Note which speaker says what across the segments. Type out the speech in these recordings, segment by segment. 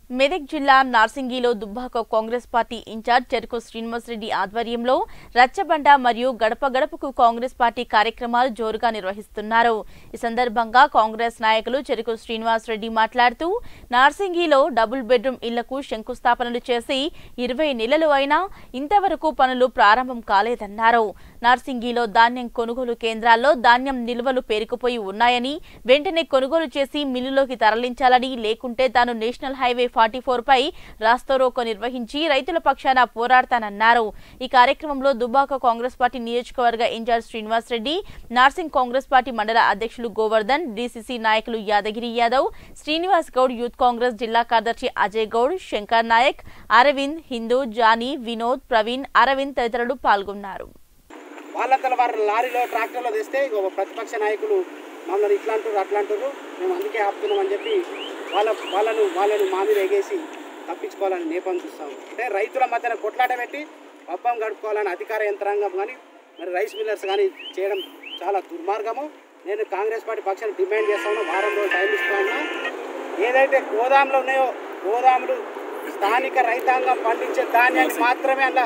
Speaker 1: మెదక్ జిల్లా నార్సింగిలో Dubbaka Congress party incharge Cheruku Srinivas Reddy ఆధ్వర్యంలో రచ్చబండ మరియు గడప గడపకు కాంగ్రెస్ పార్టీ కార్యక్రమాలు జోరుగా నిర్వహిస్తున్నారు ఈ సందర్భంగా కాంగ్రెస్ నాయకులు చెరుకు శ్రీనివాసరెడ్డి మాట్లాడుతూ నార్సింగిలో డబుల్ బెడ్రూమ్ ఇళ్లకు శంకుస్థాపనలు చేసి ఇరవై నెలలు అయినా ఇంతవరకు పనులు ప్రారంభం కాలేదన్నారు నార్సింగిలో ధాన్యం కొనుగోలు కేంద్రాల్లో ధాన్యం నిల్వలు పేరుకుపోయి ఉన్నాయని వెంటనే కొనుగోలు చేసి మిల్లులోకి తరలించాలని లేకుంటే తాను నేషనల్ హైవే ఫార్టీ ఫోర్ పై రాస్తారోకో నిర్వహించి రైతుల పక్షాన పోరాడతానన్నారు ఈ కార్యక్రమంలో దుబ్బాక కాంగ్రెస్ పార్టీ నియోజకవర్గ ఇన్ఛార్జ్ శ్రీనివాస్ రెడ్డి నార్సింగ్ కాంగ్రెస్ పార్టీ మండల అధ్యక్షులు గోవర్ధన్ డీసీసీ నాయకులు యాదగిరి యాదవ్ శ్రీనివాస్ గౌడ్ యూత్ కాంగ్రెస్ జిల్లా కార్యదర్శి అజయ్ గౌడ్ శంకర్ నాయక్ అరవింద్ హిందూ జానీ వినోద్ ప్రవీణ్ అరవింద్ తదితరులు పాల్గొన్నారు
Speaker 2: వాళ్ళంతా వారు లారీలో ట్రాక్టర్లో తెస్తే ఇగో ప్రతిపక్ష నాయకులు మమ్మల్ని ఇట్లా అంటారు అట్లా అంటారు మేము అందుకే ఆపుతున్నామని చెప్పి వాళ్ళ వాళ్ళను వాళ్ళను మా మీద ఎగేసి తప్పించుకోవాలని నేపం చూస్తాం అంటే రైతుల మధ్యన కొట్లాట పెట్టి పబ్బం గడుపుకోవాలని అధికార యంత్రాంగం కానీ మరి రైస్ మిల్లర్స్ కానీ చేయడం చాలా దుర్మార్గము నేను కాంగ్రెస్ పార్టీ పక్షాన్ని డిమాండ్ చేస్తాను వారం రోజులు టైం ఇస్తున్నా ఏదైతే గోదాములు ఉన్నాయో గోదాములు స్థానిక రైతాంగం పండించే ధాన్యాన్ని మాత్రమే అలా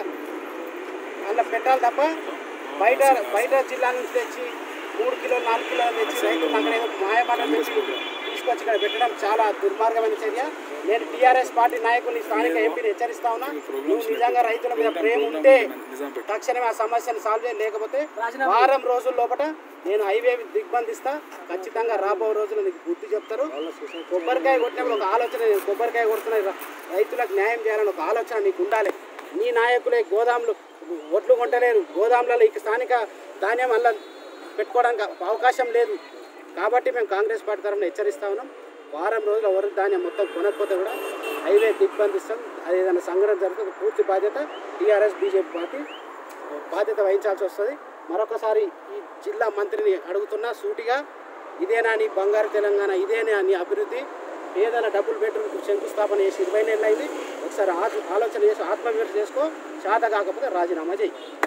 Speaker 2: అందులో పెట్టాలి తప్ప బయట బయట జిల్లా నుంచి తెచ్చి మూడు కిలోలు నాలుగు కిలోలు తెచ్చి రైతులు అక్కడ ఏదో మాయమాటలు తెచ్చి తీసుకొచ్చి ఇక్కడ పెట్టడం చాలా దుర్మార్గమైన చర్య నేను టీఆర్ఎస్ పార్టీ నాయకుని స్థానిక ఎంపీని హెచ్చరిస్తా ఉన్నా నువ్వు నిజంగా రైతుల మీద ప్రేమ ఉంటే తక్షణమే ఆ సమస్యను సాల్వ్ చేయ లేకపోతే వారం రోజుల లోపల నేను హైవే దిగ్బంధిస్తా ఖచ్చితంగా రాబో రోజులు నీకు బుద్ధి చెప్తారు కొబ్బరికాయ కొట్టినప్పుడు ఒక ఆలోచన నేను కొబ్బరికాయ కొడుతున్న రైతులకు న్యాయం చేయాలని ఒక ఆలోచన నీకు ఉండాలి నీ నాయకులే గోదాములు ఒట్లు కొంటలేరు గోదాములలో ఇక స్థానిక ధాన్యం అలా పెట్టుకోవడానికి అవకాశం లేదు కాబట్టి మేము కాంగ్రెస్ పార్టీ తరఫున హెచ్చరిస్తా ఉన్నాం వారం రోజుల వరకు ధాన్యం మొత్తం కొనకపోతే కూడా హైవే దిగ్బంధిస్తాం అది ఏదైనా సంఘటన జరిగితే పూర్తి బాధ్యత టీఆర్ఎస్ బీజేపీ పార్టీ బాధ్యత వహించాల్సి వస్తుంది మరొకసారి ఈ జిల్లా మంత్రిని అడుగుతున్నా సూటిగా ఇదేనా నీ బంగారు తెలంగాణ ఇదేనా నీ అభివృద్ధి ఏదైనా డబుల్ బెడ్రూమ్ శంకుస్థాపన చేసి ఇరవై నెలలు అయింది ఒకసారి ఆలోచన చేసి ఆత్మవిమర్శ చేసుకో చేత కాకపోతే రాజీనామా చేయి